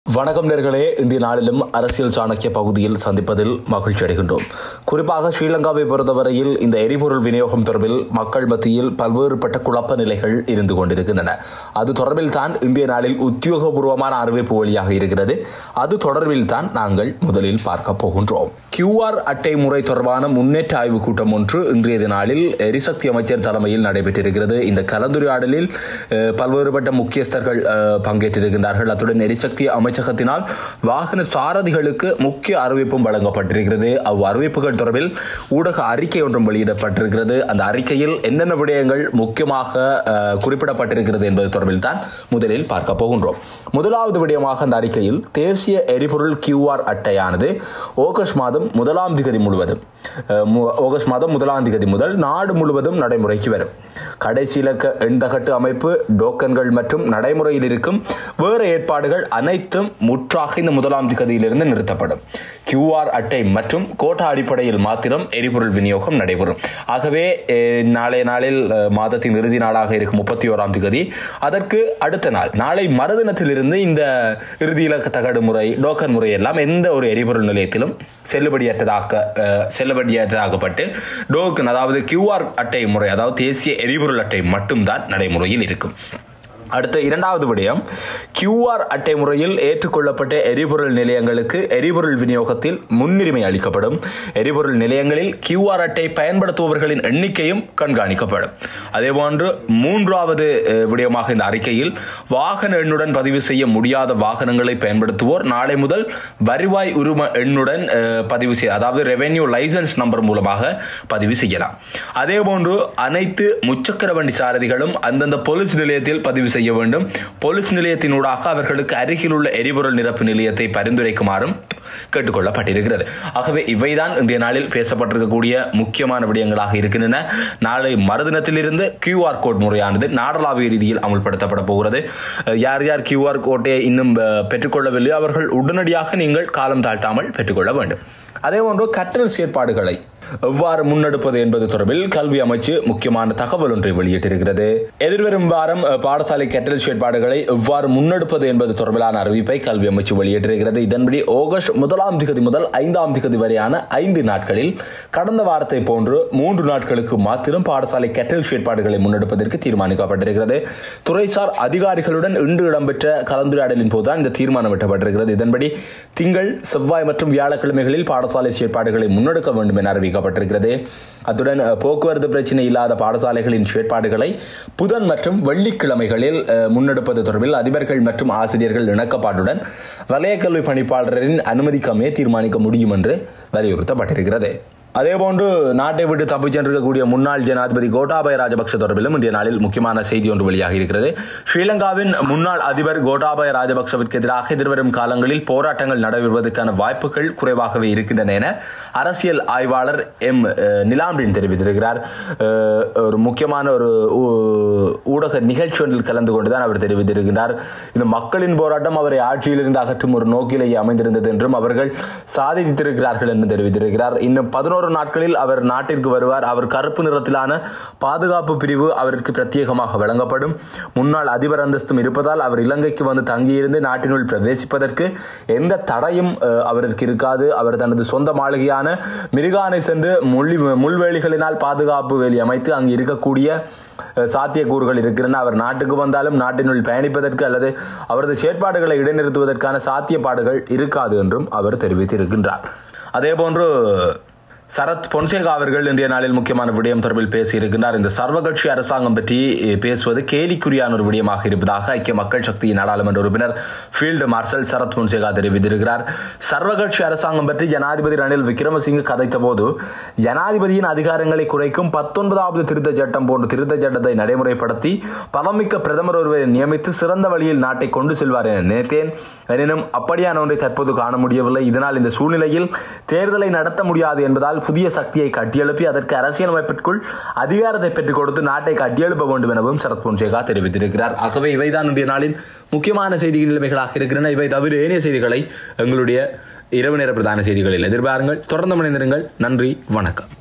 வணக்கம் நேர்களே இந்திய நாளிலும் அரசியல் சாணக்கிய பகுதியில் சந்திப்பதில் மகிழ்ச்சி அடைகின்றோம் குறிப்பாக ஸ்ரீலங்காவை பொறுத்தவரையில் இந்த எரிபொருள் விநியோகம் தொடர்பில் மக்கள் மத்தியில் பல்வேறுபட்ட குழப்ப நிலைகள் இருந்து கொண்டிருக்கின்றன அது தொடர்பில் தான் இந்திய நாளில் உத்தியோகபூர்வமான அறிவிப்பு வழியாக இருக்கிறது அது தொடர்பில் தான் நாங்கள் முதலில் பார்க்க போகின்றோம் கியூஆர் அட்டை முறை தொடர்பான முன்னேற்ற ஆய்வுக் கூட்டம் ஒன்று இன்றைய நாளில் எரிசக்தி அமைச்சர் தலைமையில் நடைபெற்றிருக்கிறது இந்த கலந்துரையாடலில் அஹ், பல்வேறுபட்ட முக்கியஸ்தர்கள் அஹ், பங்கேற்றிருக்கின்றார்கள் அத்துடன் எரிசக்தி அமைச்சகத்தினால் வாகன சாரதிகளுக்கு முக்கிய அறிவிப்பும் வழங்கப்பட்டிருக்கிறது அவ் அறிவிப்புகள் தொடர்பில் ஊடக அறிக்கை ஒன்றும் வெளியிடப்பட்டிருக்கிறது அந்த அறிக்கையில் என்னென்ன விடயங்கள் முக்கியமாக அஹ், குறிப்பிடப்பட்டிருக்கிறது என்பது தொடர்பில் தான் முதலில் பார்க்க போகின்றோம் முதலாவது விடயமாக அந்த அறிக்கையில் தேசிய எரிபொருள் கியூஆர் அட்டையானது ஆகஸ்ட் மாதம் முதலாம் திகதி முழுவதும் அஹ், மு- ஆகஸ்ட் மாதம் முதலாம் திகதி முதல் நாடு முழுவதும் நடைமுறைக்கு வரும் கடைசி இலக்க எண்தகட்டு அமைப்பு டோக்கன்கள் மற்றும் நடைமுறையில் இருக்கும் வேறு ஏற்பாடுகள் அனைத்தும் முற்றாக இந்த முதலாம் திகதியிலிருந்து நிறுத்தப்படும் கியூஆர் அட்டை மற்றும் கோட்டா அடிப்படையில் மாத்திரம் எரிபொருள் விநியோகம் நடைபெறும் ஆகவே அஹ், நாளைய நாளில் அஹ், மாதத்தின் இறுதி நாளாக இருக்கும் முப்பத்தி ஓராம் திகதி அதற்கு அடுத்த நாள் நாளை மறுதினத்திலிருந்து இந்த இறுதி இலக்க தகடு முறை டோக்கன் முறை எல்லாம் எந்த ஒரு எரிபொருள் நிலையத்திலும் செல்லுபடியற்றதாக அஹ், செல்லுபடியற்றதாகப்பட்டு டோக்கன் அதாவது கியூஆர் அட்டை முறை அதாவது தேசிய எரிபொருள் அட்டை மட்டும்தான் நடைமுறையில் இருக்கும் அடுத்த இரண்டாவது விடயம் கியூஆர் அட்டை முறையில் ஏற்றுக்கொள்ளப்பட்ட எரிபொருள் நிலையங்களுக்கு எரிபொருள் விநியோகத்தில் முன்னுரிமை அளிக்கப்படும் எரிபொருள் நிலையங்களில் கியூஆர் அட்டை பயன்படுத்துபவர்களின் எண்ணிக்கையும் கண்காணிக்கப்படும் அதேபோன்று மூன்றாவது அஹ், விடயமாக இந்த அறிக்கையில் வாகன எண்ணுடன் பதிவு செய்ய முடியாத வாகனங்களை பயன்படுத்துவோர் நாளை முதல் வருவாய் உரிம எண்ணுடன் அஹ், பதிவு செய்ய அதாவது ரெவென்யூ லைசன்ஸ் நம்பர் மூலமாக பதிவு செய்யலாம் அதேபோன்று அனைத்து முச்சக்கர வண்டி சாரதிகளும் அந்தந்த போலீஸ் நிலையத்தில் பதிவு செய்ய வேண்டும் போலீஸ் நிலையத்தினூடாக அவர்களுக்கு அருகில் உள்ள எரிபொருள் நிரப்பு நிலையத்தை பரிந்துரைக்குமாறும் கேட்டுக்கொள்ளப்பட்டிருக்கிறது ஆகவே இவைதான் இன்றைய நாளில் பேசப்பட்டிருக்கக்கூடிய முக்கியமான விடயங்களாக இருக்கின்றன நாளை மறுதினத்திலிருந்து கியூஆர் கோட் முறையானது நாடளாவிய ரீதியில் அமுல்படுத்தப்பட போகிறது அஹ், யார் யார் கியூஆர் கோட்டை இன்னும் அஹ், பெற்றுக்கொள்ளவில்லையோ அவர்கள் உடனடியாக நீங்கள் காலம் தாழ்த்தாமல் பெற்றுக்கொள்ள வேண்டும் அதேபோன்று கற்றல் செயற்பாடுகளை எவ்வாறு முன்னெடுப்பது என்பது தொடர்பில் கல்வி அமைச்சு முக்கியமான தகவல் ஒன்றை வெளியிட்டிருக்கிறது எதிர்வரும் வாரம் அஹ், பாடசாலை கற்றல் செயற்பாடுகளை எவ்வாறு முன்னெடுப்பது என்பது தொடர்பிலான அறிவிப்பை கல்வி அமைச்சு வெளியிட்டிருக்கிறது இதன்படி ஆகஸ்ட் முதலாம் திகதி முதல் ஐந்தாம் திகதி வரையான ஐந்து நாட்களில் கடந்த வாரத்தை போன்று மூன்று நாட்களுக்கு மாத்திரம் பாடசாலை கற்றல் செயற்பாடுகளை முன்னெடுப்பதற்கு தீர்மானிக்கப்பட்டிருக்கிறது துறைசார் அதிகாரிகளுடன் இன்று இடம்பெற்ற கலந்துரையாடலின் போதுதான் இந்த தீர்மானம் எட்டப்பட்டிருக்கிறது இதன்படி திங்கள் செவ்வாய் மற்றும் வியாழக்கிழமைகளில் பாடசாலை செயற்பாடுகளை முன்னெடுக்க வேண்டும் என அறிவிக்கப்பட்டிருக்கிறது அத்துடன் அஹ், போக்குவரத்து பிரச்சினை இல்லாத பாடசாலைகளின் செயற்பாடுகளை புதன் மற்றும் வெள்ளிக்கிழமைகளில் அஹ், முன்னெடுப்பது தொடர்பில் அதிபர்கள் மற்றும் ஆசிரியர்கள் இணக்கப்பாட்டுடன் வலய கல்வி பணிப்பாளரின் அனுமதிக்கமே தீர்மானிக்க முடியும் என்று வலியுறுத்தப்பட்டிருக்கிறது அதேபோன்று நாட்டை விட்டு தப்பிச் சென்றிருக்கக்கூடிய முன்னாள் ஜனாதிபதி கோட்டாபய ராஜபக்ஷ தொடர்பிலும் இன்றைய நாளில் முக்கியமான செய்தி ஒன்று வெளியாக இருக்கிறது ஸ்ரீலங்காவின் முன்னாள் அதிபர் கோட்டாபய ராஜபக்ஷவிற்கு எதிராக எதிர்வரும் காலங்களில் போராட்டங்கள் நடைபெறுவதற்கான வாய்ப்புகள் குறைவாகவே இருக்கின்றன என அரசியல் ஆய்வாளர் எம் அஹ், நிலாம்பின் தெரிவித்திருக்கிறார் அஹ், ஒரு முக்கியமான ஒரு ஊ- ஊடக நிகழ்ச்சி ஒன்றில் கலந்து கொண்டுதான் அவர் தெரிவித்திருக்கிறார் இந்த மக்களின் போராட்டம் அவரை ஆட்சியிலிருந்து அகற்றும் ஒரு நோக்கிலேயே அமைந்திருந்தது என்றும் அவர்கள் சாதித்திருக்கிறார்கள் என்று தெரிவித்திருக்கிறார் இன்னும் பதினோரு நாட்களில் அவர் நாட்டிற்கு வருவார் அவர் கருப்பு நிறத்திலான பாதுகாப்பு பிரிவு அவருக்கு பிரத்யேகமாக வழங்கப்படும் முன்னாள் அதிபர் அந்தஸ்தும் இருப்பதால் அவர் இலங்கைக்கு வந்து தங்கியிருந்து நாட்டினுள் பிரவேசிப்பதற்கு எந்த தடையும் அஹ், அவருக்கு இருக்காது அவர் தனது சொந்த மாளிகையான மிருகானை சென்று முள்ளி முள்வேலிகளினால் பாதுகாப்பு வேலி அமைத்து அங்கு இருக்கக்கூடிய அஹ், சாத்தியக்கூறுகள் இருக்கின்றன அவர் நாட்டுக்கு வந்தாலும் நாட்டினுள் பயணிப்பதற்கு அல்லது அவரது செயற்பாடுகளை இடைநிறுத்துவதற்கான சாத்தியப்பாடுகள் இருக்காது என்றும் அவர் தெரிவித்திருக்கின்றார் அதேபோன்று சரத் பொன்சேகா அவர்கள் இன்றைய நாளில் முக்கியமான விடயம் தொடர்பில் பேசியிருக்கின்றார் இந்த சர்வகட்சி அரசாங்கம் பற்றி eh, பேசுவது கேலிக்குறியான ஒரு விடயமாக இருப்பதாக ஐக்கிய மக்கள் சக்தியின் நாடாளுமன்ற உறுப்பினர் ஃபீல்டு மார்ஷல் சரத் பொன்சேகா தெரிவித்திருக்கிறார் சர்வகட்சி அரசாங்கம் பற்றி ஜனாதிபதி ரணில் விக்ரமசிங்கே கதைத்த போது ஜனாதிபதியின் அதிகாரங்களை குறைக்கும் பத்தொன்பதாவது திருத்த சட்டம் போன்ற திருத்த சட்டத்தை நடைமுறைப்படுத்தி பலமிக்க பிரதமர் ஒருவரை நியமித்து சிறந்த வழியில் நாட்டை கொண்டு செல்வார் என நினைத்தேன் எனினும் அப்படியான ஒன்றை தற்போது காண முடியவில்லை இதனால் இந்த சூழ்நிலையில் தேர்தலை நடத்த முடியாது என்பதால் புதிய சக்தியை கட்டியெழுப்பி அதற்கு அரசியலமைப்பிற்குள் அதிகாரத்தை பெற்றுக் கொடுத்து நாட்டை கட்டியெழுப்ப வேண்டும் எனவும் சரத் பொன்சேகா தெரிவித்திருக்கிறார் ஆகவே இவைதான் இன்றைய நாளின் முக்கியமான செய்தி நிலைமைகளாக இருக்கின்றன இவை தவிர ஏனைய செய்திகளை எங்களுடைய இரவு நேர பிரதான செய்திகளில் எதிர்பாருங்கள் தொடர்ந்து மணிந்திருங்கள் நன்றி வணக்கம்